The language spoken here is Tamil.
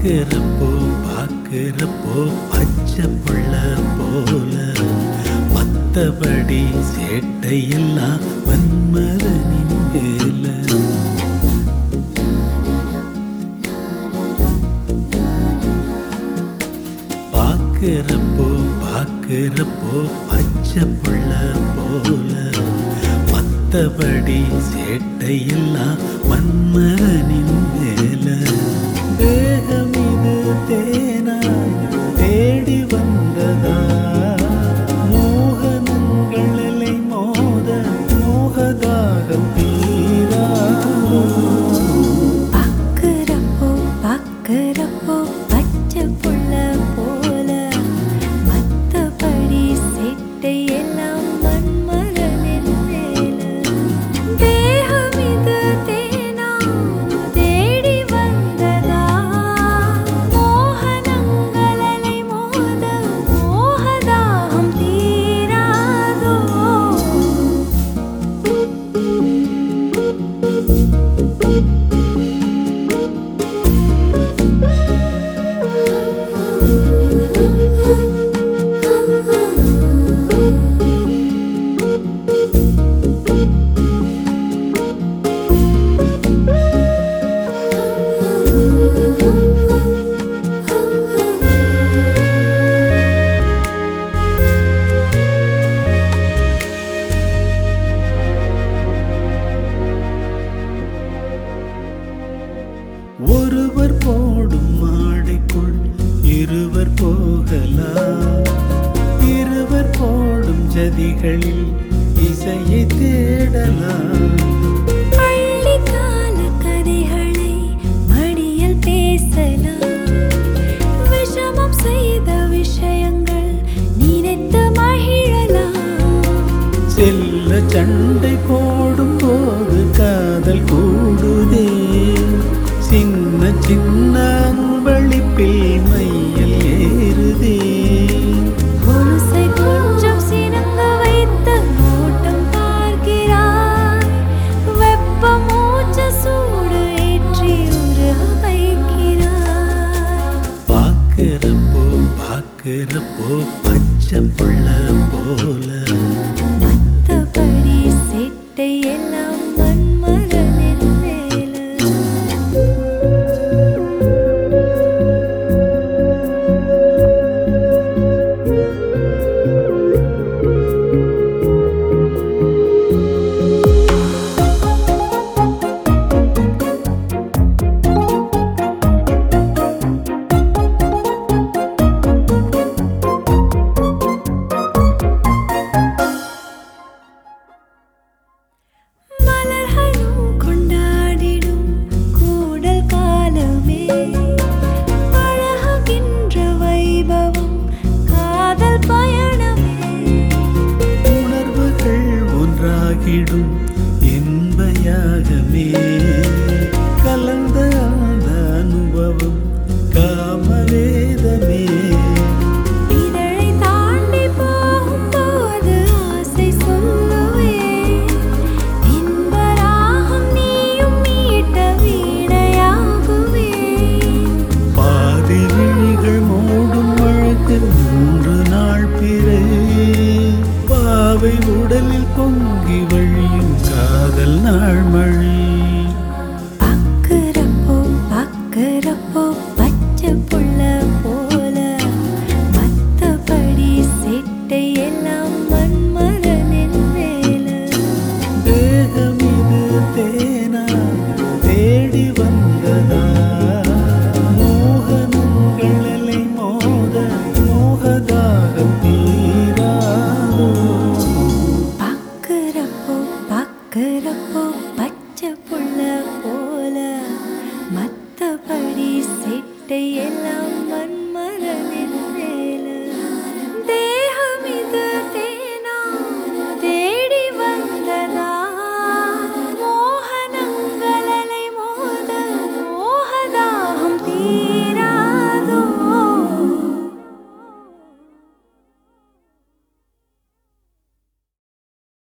பார்க்கிறப்போ பார்க்கிறப்போ பச்சை புள்ள போல மத்தபடி சேட்டையெல்லாம் மன்மதனின் வேலை பார்க்கிறப்போ பார்க்கிறப்போ பச்சை புள்ள போல மத்தபடி சேட்டையெல்லாம் மன்மதனின் வேலை தேகம் இது தேனாய் தேடி வந்ததா மோகனங்களை மோத மோகதாகம் தீரா பார்க்கிறப்போ பார்க்கிறப்போ பச்சை புள்ள போல மத்தபடி சேட்டை எல்லாம் மன்மரனின் மேல தேகம் இது தேனா தேடி வந்ததா மோகனங்களை மோத மோகதாகம் தீராதோ ஒருவர் போடும் மாடைக்குள் இருவர் போகலாம் இருவர் போடும் ஜதிகளில் இசையை தேடலாம் பள்ளிக்கால கதைகளை மடியில் பேசலாம் விஷமம் செய்த விஷயங்கள் நினைத்து மகிழலாம் செல்ல சண்டை போடும் போது காதல் கூடுதே சின்ன சின்ன அன்பளிப்பில் மையல் ஏறுதே கொலுசை கொஞ்சம் சினங்க வைத்து ஓட்டம் பார்க்கிறாய் வெப்ப மூச்ச சூடு ஏற்றி உருக வைக்கிறாய் பார்க்கிறப்போ பார்க்கிறப்போ பச்சை புள்ள போல மத்தபடி சேட்டை எல்லாம் மன்மரனின் மேல மலர்களும் கொண்டாடிடும் கூடல் காலமே பழகுகின்ற வைபவம் காதல் பயணமே உணர்வுகள் ஒன்றாகிடும் இன்பயாகமே கலந்த அந்த அனுபவம் காமவேதமே இதழை தாண்டி போகும்போது ஆசை சொல்லுவேன் இன்பராகம் நீயும் மீட்ட வீணையாகுவேன் பாதி விழிகள் மூடும் வழக்கு மூன்று நாள் பிறை பாவை உடலில் பொங்கி வழியும் காதல் நாள் மழை பார்க்கிறப்போ பார்க்கிறப்போ பச்சை புள்ள போல மத்தபடி சேட்டை எல்லாம் மன்மரனின் மேல தேகம் இது தேனா தேடி வந்ததா மோகனங்களை மோத மோகதாகம் தீராதோ பார்க்கிறப்போ பார்க்கிறப்போ